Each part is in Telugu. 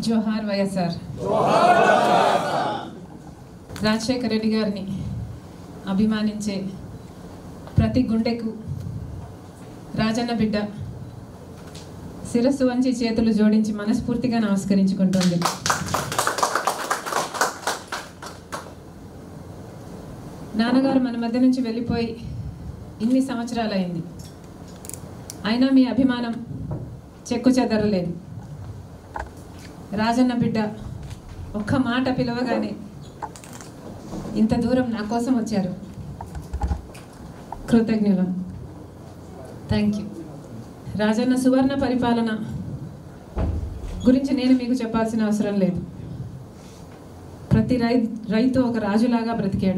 జోహార్ వైఎస్ఆర్ రాజశేఖర రెడ్డి గారిని అభిమానించే ప్రతి గుండెకు రాజన్న బిడ్డ శిరస్సు వంచి చేతులు జోడించి మనస్ఫూర్తిగా నమస్కరించుకుంటుంది నాన్నగారు మన మధ్య నుంచి వెళ్ళిపోయి ఇన్ని సంవత్సరాలు అయింది అయినా మీ అభిమానం చెక్కు చెదరలేదు రాజన్న బిడ్డ ఒక్క మాట పిలవగానే ఇంత దూరం నా కోసం వచ్చారు కృతజ్ఞులం థ్యాంక్ యూ రాజన్న సువర్ణ పరిపాలన గురించి నేను మీకు చెప్పాల్సిన అవసరం లేదు ప్రతి రై రైతు ఒక రాజులాగా బ్రతికాడు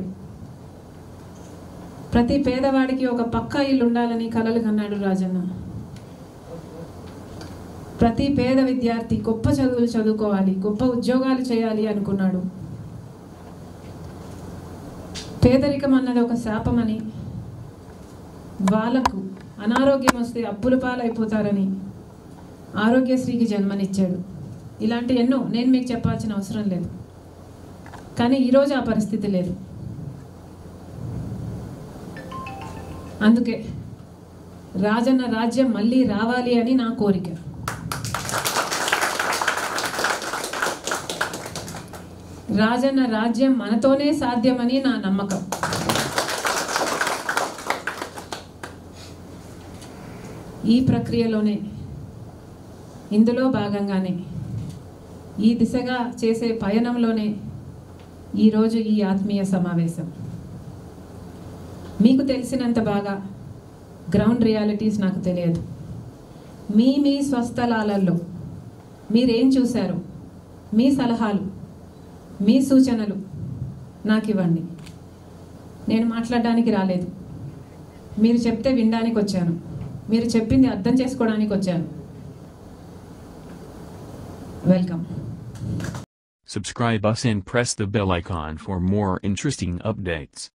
ప్రతి పేదవాడికి ఒక పక్కా ఇల్లు ఉండాలని కలలు కన్నాడు రాజన్న ప్రతి పేద విద్యార్థి గొప్ప చదువులు చదువుకోవాలి గొప్ప ఉద్యోగాలు చేయాలి అనుకున్నాడు పేదరికం అన్నది ఒక శాపమని వాళ్ళకు అనారోగ్యం వస్తే అప్పుల పాలైపోతారని ఆరోగ్యశ్రీకి జన్మనిచ్చాడు ఇలాంటి ఎన్నో నేను మీకు చెప్పాల్సిన అవసరం లేదు కానీ ఈరోజు ఆ పరిస్థితి లేదు అందుకే రాజన్న రాజ్యం మళ్ళీ రావాలి అని నా కోరిక రాజన్న రాజ్యం మనతోనే సాధ్యమని నా నమ్మకం ఈ ప్రక్రియలోనే ఇందులో భాగంగానే ఈ దిశగా చేసే పయనంలోనే ఈరోజు ఈ ఆత్మీయ సమావేశం మీకు తెలిసినంత బాగా గ్రౌండ్ రియాలిటీస్ నాకు తెలియదు మీ మీ స్వస్థలాలలో మీరేం చూశారు మీ సలహాలు మీ సూచనలు నాకు ఇవ్వండి నేను మాట్లాడడానికి రాలేదు మీరు చెప్తే వినడానికి వచ్చాను మీరు చెప్పింది అర్థం చేసుకోవడానికి వచ్చాను welcome Subscribe us and press the bell icon for more interesting updates.